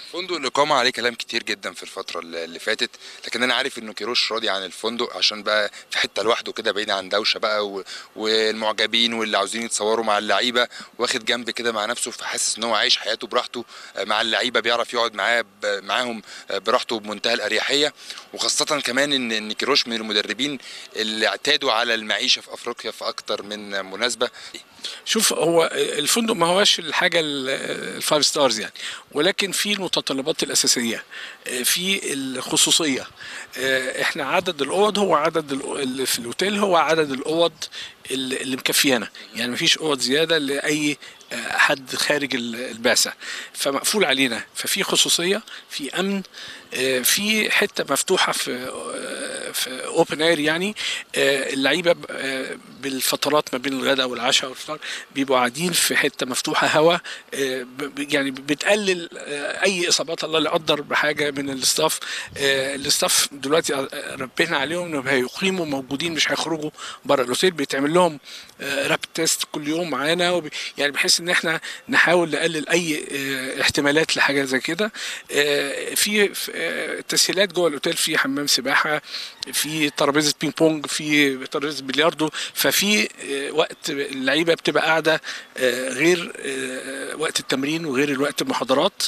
فندق الإقامة عليه كلام كتير جدا في الفترة اللي اللي فاتت لكن أنا عارف إنه كيروش راضي عن الفندق عشان بقى في حتة لوحده كده بعيد عن دوشة بقى و... والمعجبين واللي عاوزين يتصوروا مع اللعيبة واخد جنب كده مع نفسه فحاسس إن هو عايش حياته براحته آه، مع اللعيبة بيعرف يقعد معاه ب... معاهم آه، براحته بمنتهى الأريحية وخاصة كمان إن إن كيروش من المدربين اللي اعتادوا على المعيشة في أفريقيا في أكتر من مناسبة شوف هو الفندق ما هوش الحاجه ال- الفايف ستارز يعني ولكن في المتطلبات الاساسيه في الخصوصيه احنا عدد الاوض هو عدد الأو- اللي في الاوتيل هو عدد الاوض اللي اللي مكفيانا يعني مفيش اوض زياده لاي حد خارج ال- البعثه فمقفول علينا ففي خصوصيه في امن آه، في حته مفتوحه في آه، في اوبن اير يعني آه، اللعيبه ب- آه، بالفترات ما بين الغداء والعشاء والفطار بيبقوا قاعدين في حته مفتوحه هواء آه، ب- ب- يعني بتقلل آه، اي اصابات الله اللي قدر بحاجه من الاستاف آه، الاستاف دلوقتي آه، ربنا عليهم انهم هيقيموا موجودين مش هيخرجوا بره الاوتيل بيتعمل لهم راب تيست كل يوم معانا وب- يعني بحيث ان احنا نحاول نقلل اي آه، احتمالات لحاجه زي كده آه، في في، آه، تسهيلات جوه الاوتيل في حمام سباحه في ترابيزه بينج بونج في ترابيزه بلياردو ففي آه، وقت اللعيبه بتبقى قاعده آه، غير آه، وقت التمرين وغير الوقت المحاضرات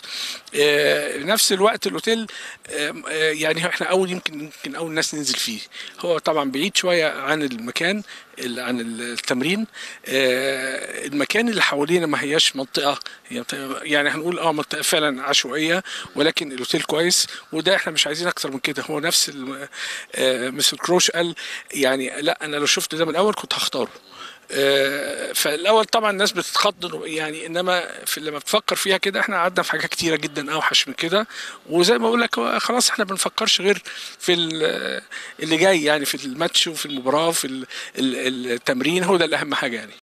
آه، نفس الوقت الاوتيل آه، آه، يعني احنا اول يمكن يمكن اول ناس ننزل فيه هو طبعا بعيد شويه عن المكان ال- عن التمرين آه، المكان اللي حوالينا ما هياش منطقه هي منطقة- يعني هنقول اه منطقه فعلا عشوائيه ولكن الاوتيل كويس وده احنا مش عايزين اكتر من كده هو نفس ال- آه، مستر كروش قال يعني لا انا لو شفت ده من الاول كنت هختاره آه، فالاول طبعا الناس بتتخض يعني انما في لما بتفكر فيها كده احنا قعدنا في حاجات كتيره جدا اوحش من كده وزي ما بقول لك هو خلاص احنا ما بنفكرش غير في ال- اللي جاي يعني في الماتش وفي المباراه وفي ال- ال- التمرين هو ده الاهم حاجه يعني